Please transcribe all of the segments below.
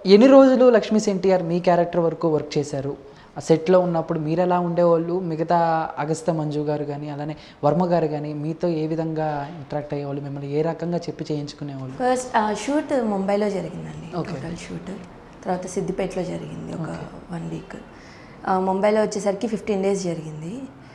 ఎన్ని రోజులు లక్ష్మీ ఎన్టీఆర్ మీ క్యారెక్టర్ వరకు వర్క్ చేశారు ఆ సెట్లో ఉన్నప్పుడు మీరు ఎలా ఉండేవాళ్ళు మిగతా అగస్త మంజు గారు కానీ అలానే వర్మ గారు కానీ మీతో ఏ విధంగా ఇంటరాక్ట్ అయ్యేవాళ్ళు మిమ్మల్ని ఏ రకంగా చెప్పి చేయించుకునేవాళ్ళు ఫస్ట్ ఆ షూట్ ముంబైలో జరిగిందండి టోటల్ షూట్ తర్వాత సిద్దిపేటలో జరిగింది ఒక వన్ వీక్ ముంబైలో వచ్చేసరికి ఫిఫ్టీన్ డేస్ జరిగింది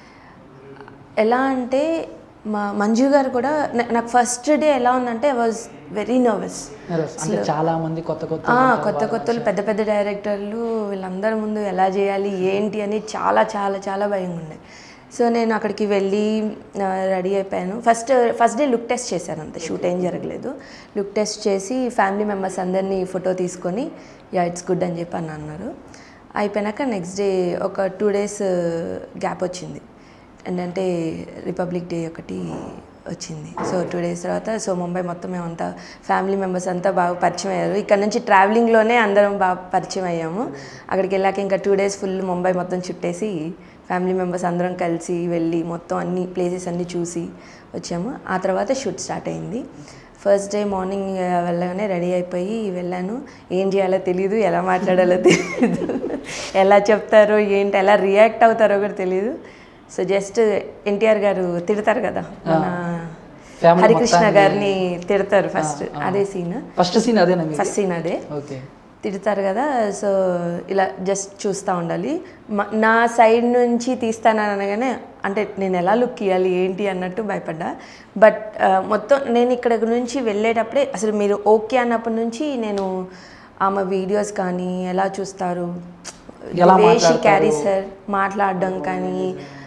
ఎలా అంటే మా మంజు గారు కూడా నా- నాకు ఫస్ట్ డే ఎలా ఉందంటే ఐ వాజ్ వెరీ నర్వస్ అంటే చాలా మంది కొత్త కొత్త కొత్త కొత్తలు పెద్ద పెద్ద డైరెక్టర్లు వీళ్ళందరి ముందు ఎలా చేయాలి ఏంటి అని చాలా చాలా చాలా భయంగా ఉండే సో నేను అక్కడికి వెళ్ళి రెడీ అయిపోయాను first first day look test చేశాను అంతే షూట్ ఏం జరగలేదు లుక్ టెస్ట్ చేసి ఫ్యామిలీ మెంబర్స్ అందరినీ ఫోటో తీసుకొని యా ఇట్స్ గుడ్ అని చెప్పి అని అన్నారు అయిపోయినాక నెక్స్ట్ డే ఒక టూ డేస్ గ్యాప్ వచ్చింది ఏంటంటే రిపబ్లిక్ డే ఒకటి వచ్చింది సో టూ డేస్ తర్వాత సో ముంబై మొత్తం మేమంతా ఫ్యామిలీ మెంబర్స్ అంతా బాగా పరిచయం అయ్యారు ఇక్కడ నుంచి ట్రావెలింగ్లోనే అందరం బాగా పరిచయం అయ్యాము అక్కడికి వెళ్ళాక ఇంకా టూ డేస్ ఫుల్ ముంబై మొత్తం చుట్టేసి ఫ్యామిలీ మెంబర్స్ అందరం కలిసి వెళ్ళి మొత్తం అన్ని ప్లేసెస్ అన్నీ చూసి వచ్చాము ఆ తర్వాత షూట్ స్టార్ట్ అయింది ఫస్ట్ డే మార్నింగ్ వెళ్ళగానే రెడీ అయిపోయి వెళ్ళాను ఏం చేయాలో తెలియదు ఎలా మాట్లాడాలో తెలియదు ఎలా చెప్తారో ఏంటి ఎలా రియాక్ట్ అవుతారో కూడా తెలియదు సో జస్ట్ ఎన్టీఆర్ గారు తిడతారు కదా మన Family హరికృష్ణ మొత్తాన్ని- గారిని తిడతారు ఫస్ట్ అదే సీన్ ఫస్ట్ సీన్ అదేనా మీకు ఫస్ట్ సీన్ అదే ఓకే తిడతారు కదా సో ఇలా జస్ట్ చూస్తూ ఉండాలి మ- నా సైడ్ నుంచి తీస్తానని అనగానే అంటే నేను ఎలా లుక్ ఇవ్వాలి ఏంటి అన్నట్టు భయపడ్డా బట్ మొత్తం నేను ఇక్కడ నుంచి వెళ్ళేటప్పుడే అసలు మీరు ఓకే అన్నప్పటి నుంచి నేను ఆమె వీడియోస్ కానీ ఎలా చూస్తారు ఎలా వేషి మాట్లాడతారు? క్యారీ సార్ మాట్లాడడం కానీ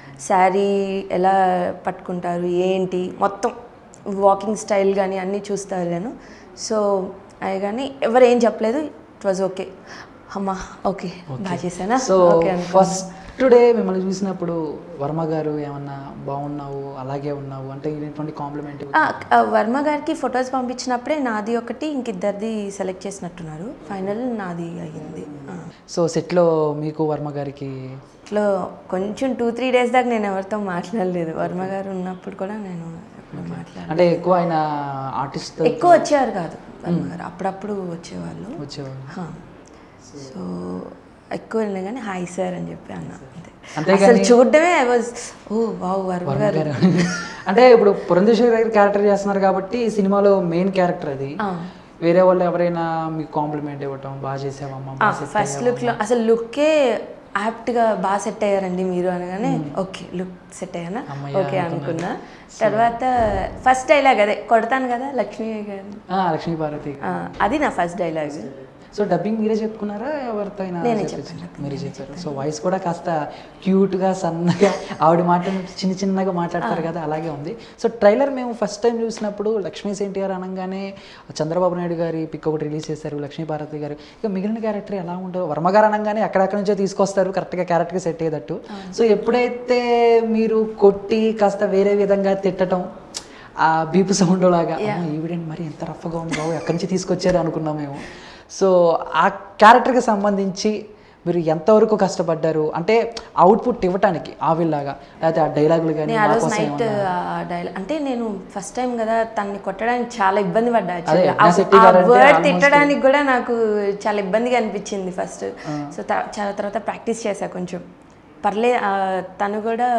శారీ ఎలా పట్టుకుంటారు ఏంటి మొత్తం వాకింగ్ స్టైల్ కానీ అన్నీ చూస్తా వెళ్ళాను సో అవి కానీ ఎవరు ఏం చెప్పలేదు ఇట్ వాజ్ ఓకే అమ్మా ఓకే బాగా చేశానా సో ఓకే అనుకో ఫస్ట్ డే మిమ్మల్ని చూసినప్పుడు వర్మ గారు ఏమన్నా బాగున్నావు అలాగే ఉన్నావు అంటే ఇటువంటి కాంప్లిమెంట్ ఆ, ఆ, వర్మ గారికి ఫొటోస్ పంపించినప్పుడే నాది ఒకటి ఇంకిద్దరిది సెలెక్ట్ చేసినట్టున్నారు ఫైనల్ నాది అయ్యింది ఆ. సో సెట్లో మీకు వర్మ గారికి ఇట్లా కొంచెం టూ త్రీ డేస్ దాకా నేను ఎవరితో మాట్లాడలేదు వర్మ గారు ఉన్నప్పుడు కూడా నేను ఎప్పుడు మాట్లాడలేదు అంటే ఎక్కువ ఆయన ఆర్టిస్ట్ ఎక్కువ వచ్చేవారు కాదు వర్మ గారు అప్పుడప్పుడు వచ్చేవాళ్ళు వచ్చేవాళ్ళు హా. సో ఎక్కువ వెళ్ళినా కానీ హాయ్ సార్ అని చెప్పి అన్న అంతే అంతేగాని- అసలు చూడడమే I was oh wow Varma గారు గారు. అంటే ఇప్పుడు పురంధేశ్వరి గారి క్యారెక్టర్ చేస్తున్నారు కాబట్టి ఈ సినిమాలో మెయిన్ క్యారెక్టర్ అది ఆ. వేరే వాళ్ళు ఎవరైనా మీకు కాంప్లిమెంట్ ఇవ్వటం బాగా చేసావమ్మా బాగా set ఫస్ట్ లుక్లో అసలు లుక్కే యాప్ట్గా బాగా సెట్ అయ్యారండి మీరు అనగానే ఓకే లుక్ సెట్ అయ్యానా అమ్మయ్య ఓకే అనుకున్నా తర్వాత ఫస్ట్ డైలాగ్ అదే కొడతాను కదా లక్ష్మీ గారు ఆ, లక్ష్మీ పార్వతి ఆ, అది నా ఫస్ట్ డైలాగ్ సో డబ్బింగ్ మీరే చెప్పుకున్నారా ఎవరితో అయినా నేనే చెప్పించారా? చెప్పాను. మీరే చెప్పారు సో వాయిస్ కూడా కాస్త క్యూట్గా సన్నగా ఆవిడ మాట చిన్న చిన్నగా మాట్లాడతారు కదా అలాగే ఉంది సో ట్రైలర్ మేము ఫస్ట్ టైం చూసినప్పుడు లక్ష్మీ ఎన్టీఆర్ అనగానే చంద్రబాబు నాయుడు గారి పిక్ ఒకటి రిలీజ్ చేశారు లక్ష్మీ భారతి గారు ఇక మిగిలిన క్యారెక్టర్ ఎలా ఉండదు వర్మ గారు అనగానే అక్కడక్కడ నుంచో తీసుకొస్తారు కరెక్ట్గా క్యారెక్టర్కి సెట్ అయ్యేటట్టు సో ఎప్పుడైతే మీరు కొట్టి కాస్త వేరే విధంగా తిట్టడం ఆ బీపు సౌండ్ లాగా "అమ్మో, ఈవిడేంటి మరి ఎంత రఫ్గా ఉంది బాబు ఎక్కడి నుంచి తీసుకొచ్చారు అనుకున్నాం మేము సో ఆ క్యారెక్టర్కి సంబంధించి మీరు ఎంతవరకు కష్టపడ్డారు అంటే అవుట్పుట్ ఇవ్వటానికి ఆవిల్లాగా లేకపోతే ఆ డైలాగులు కానీ నేను ఆ రోజు నైట్ డైలాగ్ అంటే నేను ఫస్ట్ టైం కదా తన్ని కొట్టడానికి చాలా ఇబ్బంది పడ్డా అదే, actually. ఆ- శెట్టి ఆ గారు అంటే వర్డ్ almost- తిట్టడానికి కూడా నాకు చాలా ఇబ్బందిగా అనిపించింది ఫస్ట్ సో చాలా తర్వాత ప్రాక్టీస్ చేశా కొంచెం పర్లే ఆ, తను కూడా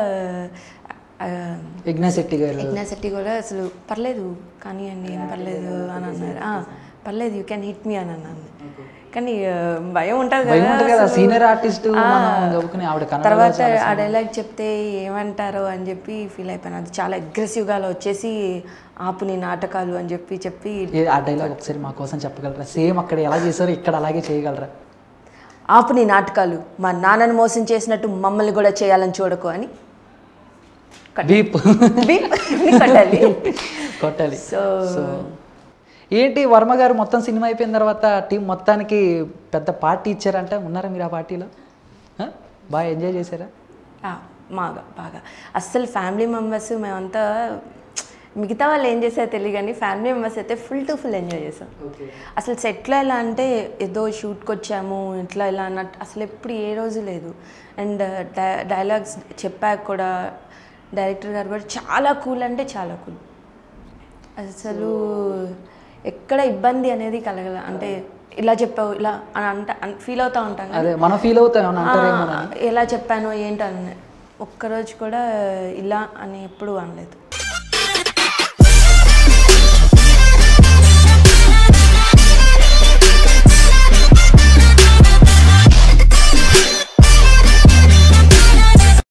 యజ్ఞ శెట్టి గారు శెట్టి కూడా అసలు పర్లేదు కానీ అండి ఏం పర్లేదు అని అన్నారు "ఆ, పర్లేదు యూ క్యాన్ హిట్ మీ అని అన్నాను కానీ ఆ, భయం ఉంటుంది భయం కదా ఉంటుంది కదా అసలు. సీనియర్ ఆర్టిస్ట్ ఆ, మనం గబుకుని ఆవిడ కన్నడలో తర్వాత చాలా ఆ డైలాగ్ చెప్తే ఏమంటారో అని చెప్పి ఫీల్ అయిపోయాను అది చాలా అగ్రెసివ్గా అలా వచ్చేసి ఆపు నీ నాటకాలు అని చెప్పి చెప్పి ఏ- ఆ డైలాగ్ ఒకసారి మా కోసం చెప్పగలరా సేమ్ అక్కడ ఎలా చేశారో ఇక్కడ అలాగే చేయగలరా ఆపు నీ నాటకాలు మా నాన్నను మోసం చేసినట్టు మమ్మల్ని కూడా చేయాలని చూడకు అని బీప్ బీప్ అని కొట్టాలి కొట్టాలి సో సో ఏంటి వర్మ గారు మొత్తం సినిమా అయిపోయిన తర్వాత టీం మొత్తానికి పెద్ద పార్టీ ఇచ్చారంట ఉన్నారా మీరు ఆ పార్టీలో ఆ? బాగా ఎంజాయ్ చేశారా ఆ, బాగా బాగా అస్సలు ఫ్యామిలీ మెంబర్స్ మేమంతా మిగతా వాళ్ళు ఏం చేసారో తెలియదు కానీ ఫ్యామిలీ మెంబర్స్ అయితే ఫుల్ టు ఫుల్ ఎంజాయ్ చేసాం అసలు సెట్లో ఎలా అంటే ఏదో షూట్కి వచ్చాము ఇట్లా ఇలా అన్నట్టు అసలు ఎప్పుడు ఏ రోజు లేదు అండ్ డైలాగ్స్ చెప్పాక కూడా డైరెక్టర్ గారు కూడా చాలా కూల్ అంటే చాలా కూల్ అసలు ఎక్కడ ఇబ్బంది అనేది కలగల అంటే ఇలా చెప్పావు ఇలా అని అంట ఫీల్ అవుతూ ఉంటాను అదే మనం ఫీల్ అవుతాం ఏమన్నా అంటారేమో ఆ, ఎలా చెప్పాను ఏంటని ఒక్కరోజు కూడా ఇలా అని ఎప్పుడు అనలేదు